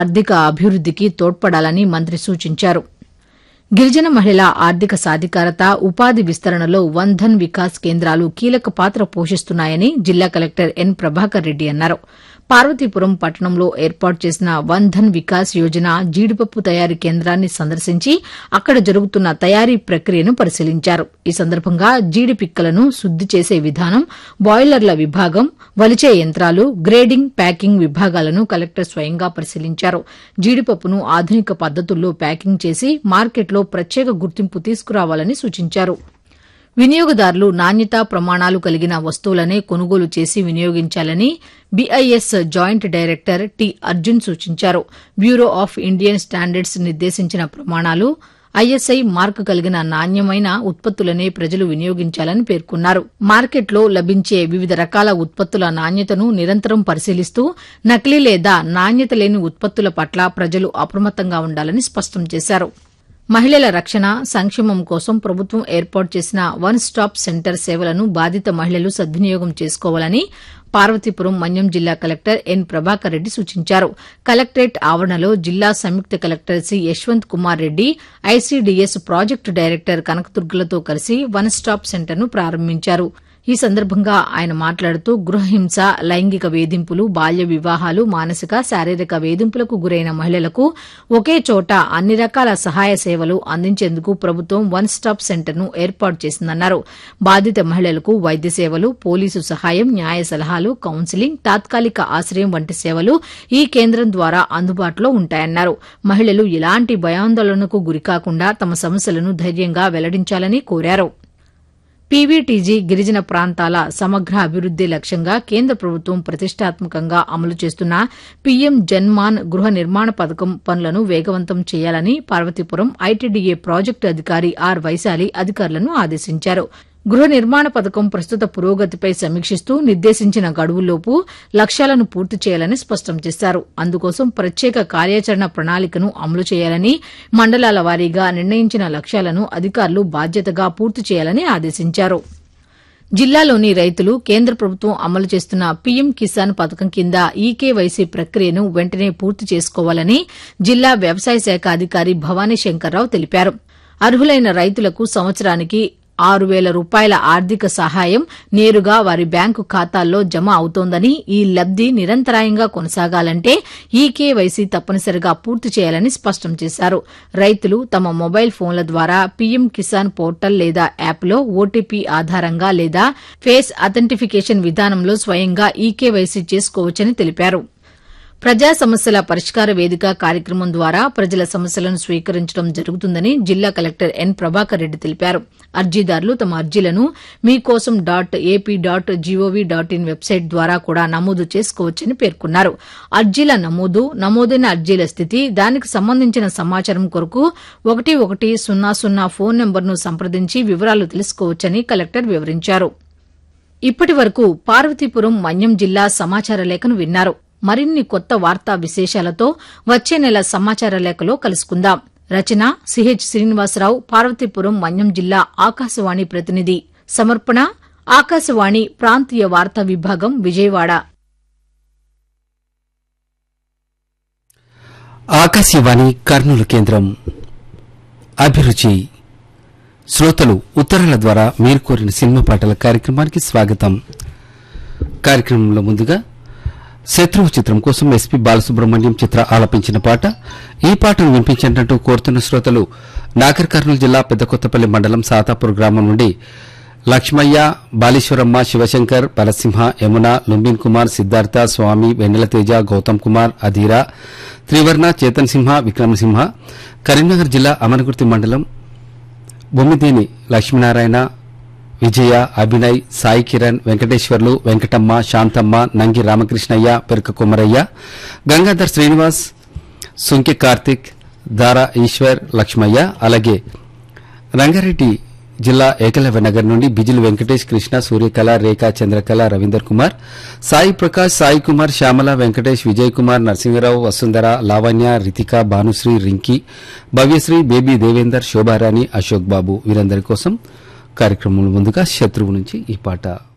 ఆర్థిక అభివృద్దికి తోడ్పడాలని మంత్రి సూచించారు గిరిజన మహిళల ఆర్థిక సాధికారత ఉపాధి విస్తరణలో వన్ ధన్ వికాస్ కేంద్రాలు కీలక పాత్ర పోషిస్తున్నాయని జిల్లా కలెక్టర్ ఎన్ ప్రభాకర్ రెడ్డి అన్నారు పార్వతీపురం పట్టణంలో ఏర్పాటు చేసిన వన్ ధన్ వికాస్ యోజన జీడిపప్పు తయారీ కేంద్రాన్ని సందర్శించి అక్కడ జరుగుతున్న తయారీ ప్రక్రియను పరిశీలించారు ఈ సందర్భంగా జీడి పిక్కలను శుద్ది చేసే విధానం బాయిలర్ల విభాగం వలిచే యంత్రాలు గ్రేడింగ్ ప్యాకింగ్ విభాగాలను కలెక్టర్ స్వయంగా పరిశీలించారు జీడిపప్పును ఆధునిక పద్దతుల్లో ప్యాకింగ్ చేసి మార్కెట్లో ప్రత్యేక గుర్తింపు తీసుకురావాలని సూచించారు వినియోగదారులు నాణ్యతా ప్రమాణాలు కలిగిన వస్తువులనే కొనుగోలు చేసి వినియోగించాలని BIS joint director T Arjun సూచించారు బ్యూరో ఆఫ్ ఇండియన్ స్టాండర్డ్స్ నిర్దేశించిన ప్రమాణాలు ఐఎస్ఐ మార్క్ కలిగిన నాణ్యమైన ఉత్పత్తులనే ప్రజలు వినియోగించాలని పేర్కొన్నారు మార్కెట్లో లభించే వివిధ రకాల ఉత్పత్తుల నాణ్యతను నిరంతరం పరిశీలిస్తూ నకిలీ లేదా నాణ్యత లేని ఉత్పత్తుల పట్ల ప్రజలు అప్రమత్తంగా ఉండాలని స్పష్టం చేశారు మహిళల రక్షణ సంక్షేమం కోసం ప్రభుత్వం ఏర్పాటు చేసిన వన్ స్టాప్ సెంటర్ సేవలను బాధిత మహిళలు సద్వినియోగం చేసుకోవాలని పార్వతీపురం మన్యం జిల్లా కలెక్టర్ ఎన్ ప్రభాకర్ రెడ్డి సూచించారు కలెక్టరేట్ ఆవరణలో జిల్లా సంయుక్త collector C Yashwant Kumar Reddy ICDS project director కనకదుర్గలతో కలిసి వన్ స్టాప్ సెంటర్ను ప్రారంభించారు ఈ సందర్భంగా ఆయన మాట్లాడుతూ గృహహింస లైంగిక వేధింపులు బాల్య వివాహాలు మానసిక శారీరక వేధింపులకు గురైన మహిళలకు ఒకే చోట అన్ని రకాల సహాయ సేవలు అందించేందుకు ప్రభుత్వం వన్ స్టాప్ సెంటర్ను ఏర్పాటు చేసిందన్నారు బాధిత మహిళలకు వైద్య సేవలు పోలీసు సహాయం న్యాయ సలహాలు కౌన్సిలింగ్ తాత్కాలిక ఆశ్రయం వంటి సేవలు ఈ కేంద్రం ద్వారా అందుబాటులో ఉంటాయన్నారు మహిళలు ఎలాంటి భయాందోళనకు గురికాకుండా తమ సమస్యలను ధైర్యంగా వెల్లడించాలని కోరారు పీవీటీజీ గిరిజన ప్రాంతాల సమగ్ర అభివృద్ది లక్ష్యంగా కేంద్ర ప్రభుత్వం ప్రతిష్టాత్మకంగా అమలు చేస్తున్న పీఎం జన్మాన్ గృహ నిర్మాణ పథకం పనులను వేగవంతం చేయాలని పార్వతీపురం ఐటీడీఏ ప్రాజెక్టు అధికారి ఆర్ వైశాలి అధికారులను ఆదేశించారు గృహ నిర్మాణ పథకం ప్రస్తుత పురోగతిపై సమీక్షిస్తూ నిర్దేశించిన గడువులోపు లక్ష్యాలను పూర్తి చేయాలని స్పష్టం చేశారు అందుకోసం ప్రత్యేక కార్యాచరణ ప్రణాళికను అమలు చేయాలని మండలాల వారీగా నిర్ణయించిన లక్ష్యాలను అధికారులు బాధ్యతగా పూర్తి చేయాలని ఆదేశించారు జిల్లాలోని రైతులు కేంద్ర ప్రభుత్వం అమలు చేస్తున్న పీఎం కిసాన్ పథకం కింద ఈకేవైసీ ప్రక్రియను వెంటనే పూర్తి చేసుకోవాలని జిల్లా వ్యవసాయ శాఖ అధికారి భవానీ శంకర్రావు తెలిపారు అర్హులైన రైతులకు సంవత్సరానికి ఆరు వేల రూపాయల ఆర్థిక సహాయం నేరుగా వారి బ్యాంకు ఖాతాల్లో జమ అవుతోందని ఈ లబ్ది నిరంతరాయంగా కొనసాగాలంటే ఈకేవైసీ తప్పనిసరిగా పూర్తి చేయాలని స్పష్టం చేశారు రైతులు తమ మొబైల్ ఫోన్ల ద్వారా పీఎం కిసాన్ పోర్టల్ లేదా యాప్లో ఓటీపీ ఆధారంగా లేదా ఫేస్ అథెంటిఫికేషన్ విధానంలో స్వయంగా ఈకేవైసీ చేసుకోవచ్చని తెలిపారు ప్రజా సమస్యల పరిష్కార వేదిక కార్యక్రమం ద్వారా ప్రజల సమస్యలను స్వీకరించడం జరుగుతుందని జిల్లా కలెక్టర్ ఎన్ ప్రభాకర్ రెడ్డి తెలిపారు అర్జీదారులు తమ అర్జీలను Meekosam dot AP dot GOV dot in website ద్వారా కూడా నమోదు చేసుకోవచ్చని పేర్కొన్నారు అర్జీల నమోదు నమోదైన అర్జీల స్థితి దానికి సంబంధించిన సమాచారం కొరకు ఒకటి ఒకటి సున్నా సున్నా ఫోన్ నెంబర్ను సంప్రదించి వివరాలు తెలుసుకోవచ్చని కలెక్టర్ వివరించారు ఇప్పటి వరకు పార్వతీపురం మన్యం జిల్లా సమాచార లేఖను విన్నారు మరిన్ని కొత్త వార్తా విశేషాలతో వచ్చే నెల సమాచార లేఖలో కలుసుకుందాం రచన సిహెచ్ శ్రీనివాసరావు పార్వతీపురం మన్యం జిల్లా ఆకాశవాణి ప్రతినిధి సమర్పణ ఆకాశవాణి ప్రాంతీయ వార్తా విభాగం విజయవాడ ఆకాశవాణి కర్నూలు కేంద్రం అభిరుచి శ్రోతలు ఉత్తరాల ద్వారా మీరు కోరిన సినిమా పాటల కార్యక్రమానికి స్వాగతం కార్యక్రమంలో ముందుగా శత్రువు చిత్రం కోసం ఎస్పీ బాలసుబ్రహ్మణ్యం చిత్ర ఆలపించిన పాట ఈ పాటను వినిపించినట్టు కోరుతున్న శ్రోతలు నాగర్ కర్నూలు జిల్లా పెద్దకొత్తపల్లి మండలం సాతాపూర్ గ్రామం నుండి లక్ష్మయ్య బాలీశ్వరమ్మ శివశంకర్ పరసింహ యమున లుంబిన్ కుమార్ సిద్ధార్థ స్వామి వెన్నెలతేజ గౌతమ్ కుమార్ అధీర త్రివర్ణ చేతన్ సింహ విక్రమసింహ కరీంనగర్ జిల్లా అమనగుర్తి మండలం బొమ్మిదేని లక్ష్మీనారాయణ విజయ అభినయ్ సాయి కిరణ్ వెంకటేశ్వర్లు వెంకటమ్మ శాంతమ్మ నంగి రామకృష్ణయ్య పెరుక కుమరయ్య గంగాధర్ శ్రీనివాస్ సుంకె కార్తిక్ దారా ఈశ్వర్ లక్ష్మయ్య అలాగే రంగారెడ్డి జిల్లా ఏకలవ్య నగర్ నుండి బిజిల్ వెంకటేష్ కృష్ణ సూర్యకళ రేఖా చంద్రకళ రవీందర్ కుమార్ సాయి ప్రకాష్ సాయి కుమార్ శ్యామల వెంకటేష్ విజయ్ కుమార్ నరసింహరావు వసుంధర లావణ్య రితిక భానుశ్రీ రింకి భవ్యశ్రీ బేబీ దేవేందర్ శోభారాణి అశోక్ బాబు వీరందరి కోసం కార్యక్రమం ముందుగా శత్రువు నుంచి ఈ పాట